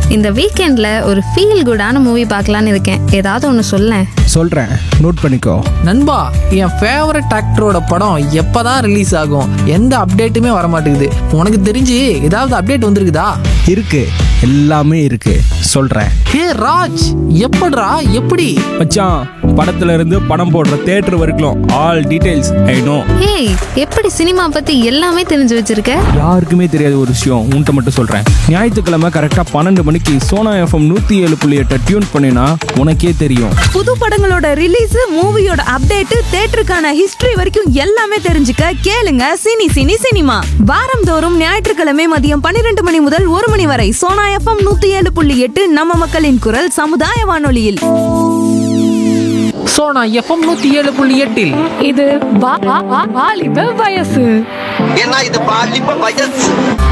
இந்த வீக்கெண்ட்ல ஒரு ஃபீல் குடான மூவி பார்க்கலான்னு இருக்கேன் ஏதாவது ஒன்று சொல்லேன் சொல்கிறேன் நோட் பண்ணிக்கோ நண்பா என் ஃபேவரட் ஆக்டரோட படம் எப்பதான் ரிலீஸ் ஆகும் எந்த அப்டேட்டுமே வர மாட்டேங்குது உனக்கு தெரிஞ்சு ஏதாவது அப்டேட் வந்திருக்குதா இருக்கு எல்லாமே இருக்கு சொல்கிறேன் ஹே ராஜ் எப்படிடா எப்படி மச்சான் படத்துல இருந்து படம் போடுற தேட்டர் வரைக்கும் ஆல் டீடைல்ஸ் ஐ நோ ஏய் எப்படி சினிமா பத்தி எல்லாமே தெரிஞ்சு வச்சிருக்க யாருக்குமே தெரியாத ஒரு விஷயம் உன்கிட்ட மட்டும் சொல்கிறேன் ஞாயிற்றுக்கிழமை கரெக்டாக பன்னெண்டு மணிக்கு சோனா எஃப்எம் நூற்றி ஏழு புள்ளி எட்டை டியூன் பண்ணினா உனக்கே தெரியும் புது படங்களோட ரிலீஸ் மூவியோட அப்டேட் தேட்டருக்கான ஹிஸ்டரி வரைக்கும் எல்லாமே தெரிஞ்சுக்க கேளுங்க சினி சினி சினிமா வாரந்தோறும் ஞாயிற்றுக்கிழமை மதியம் பன்னிரெண்டு மணி முதல் ஒரு மணி வரை சோனா எஃப்எம் நூத்தி ஏழு புள்ளி எட்டு நம்ம மக்களின் குரல் சமுதாய வானொலியில் ஸோ நான் எஃப்எம் நூற்றி ஏழு புள்ளி எட்டில் இது வா- வா- வா- வாலிப வயசு ஏன்னா இது பாலிப்ப வயசு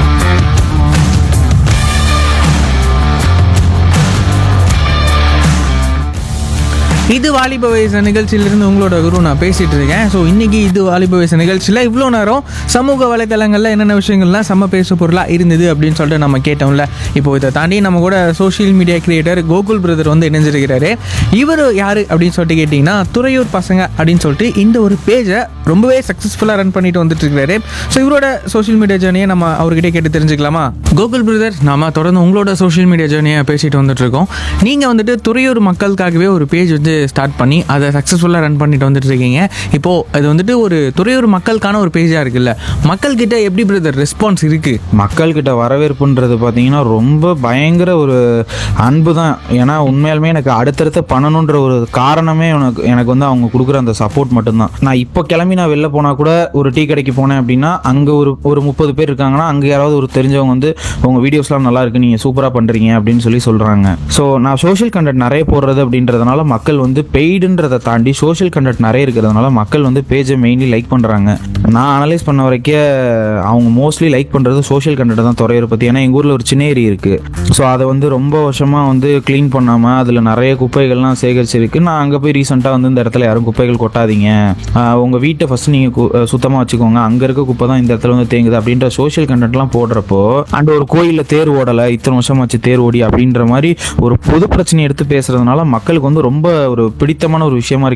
இது வாலிப வயசு நிகழ்ச்சியிலிருந்து உங்களோட குரு நான் பேசிட்டு இருக்கேன் ஸோ இன்னைக்கு இது வாலிப வயசு நிகழ்ச்சியில் இவ்வளோ நேரம் சமூக வலைதளங்களில் என்னென்ன விஷயங்கள்லாம் செம்ம பேசு பொருளாக இருந்தது அப்படின்னு சொல்லிட்டு நம்ம கேட்டோம்ல இப்போ இதை தாண்டி நம்ம கூட social media creator Gokul brother வந்து இணைஞ்சிருக்கிறாரு இவர் யார் அப்படின்னு சொல்லிட்டு கேட்டிங்கன்னா துறையூர் பசங்க அப்படின்னு சொல்லிட்டு இந்த ஒரு பேஜை ரொம்பவே சக்ஸஸ்ஃபுல்லாக ரன் பண்ணிட்டு வந்துட்டு இருக்காரு ஸோ இவரோட சோஷியல் மீடியா ஜேர்னியை நம்ம அவர்கிட்ட கேட்டு தெரிஞ்சுக்கலாமா கோகுல் பிரதர் நாம தொடர்ந்து உங்களோட சோஷியல் மீடியா ஜேர்னியை பேசிட்டு வந்துட்டு இருக்கோம் நீங்கள் வந்துட்டு துறையூர் மக்களுக்காகவே ஒரு பேஜ் வந்து ஸ்டார்ட் பண்ணி அதை சக்ஸஸ்ஃபுல்லாக ரன் பண்ணிட்டு வந்துட்டு இருக்கீங்க இப்போது அது வந்துட்டு ஒரு துறையூர் மக்களுக்கான ஒரு பேஜாக இருக்குல்ல மக்கள்கிட்ட எப்படி பிரதர் ரெஸ்பான்ஸ் இருக்குது மக்கள்கிட்ட வரவேற்புன்றது பார்த்தீங்கன்னா ரொம்ப பயங்கர ஒரு அன்பு தான் ஏன்னா உண்மையாலுமே எனக்கு அடுத்தடுத்து பண்ணணுன்ற ஒரு காரணமே எனக்கு எனக்கு வந்து அவங்க கொடுக்குற அந்த சப்போர்ட் மட்டும்தான் நான் இப்போ கிளம்பி நான் வெளில போனால் கூட ஒரு டீ கடைக்கு போனேன் அப்படின்னா அங்கே ஒரு ஒரு முப்பது பேர் இருக்காங்கன்னா அங்கே யாராவது ஒரு தெரிஞ்சவங்க வந்து உங்கள் வீடியோஸ்லாம் நல்லா இருக்கு நீங்கள் சூப்பராக பண்ணுறீங்க அப்படின்னு சொல்லி சொல்கிறாங்க ஸோ நான் சோஷியல் கண்டென்ட் நிறைய போடுறது அப்படின்றதுனால மக்கள் வந்து பெய்டுன்றதை தாண்டி சோஷியல் கண்டென்ட் நிறைய இருக்கிறதுனால மக்கள் வந்து பேஜை மெயின்லி லைக் பண்ணுறாங்க நான் அனலைஸ் பண்ண வரைக்கும் அவங்க மோஸ்ட்லி லைக் பண்ணுறது சோஷியல் கண்டென்ட் தான் துறையூரை பற்றி ஏன்னா எங்கள் ஊரில் ஒரு சின்ன ஏரி இருக்குது ஸோ அதை வந்து ரொம்ப வருஷமாக வந்து க்ளீன் பண்ணாமல் அதில் நிறைய குப்பைகள்லாம் சேகரிச்சிருக்கு நான் அங்கே போய் ரீசெண்டாக வந்து இந்த இடத்துல யாரும் குப்பைகள் கொட்டாதீங்க ஆஹ் உங்கள் வீட்டை ஃபஸ்ட்டு நீங்கள் சுத்தமாக வச்சுக்கோங்க அங்கே இருக்க குப்பை தான் இந்த இடத்துல வந்து தேங்குது அப்படின்ற சோஷியல் கண்டென்ட்லாம் போடுறப்போ அண்ட் ஒரு கோயிலில் தேர் ஓடலை இத்தனை வருஷம் ஆச்சு தேர் ஓடி அப்படின்ற மாதிரி ஒரு பொது பிரச்சனையை எடுத்து பேசுறதுனால மக்களுக்கு வந்து ரொம்ப ஒரு பிடித்தமான ஒரு விஷயமா இருக்கு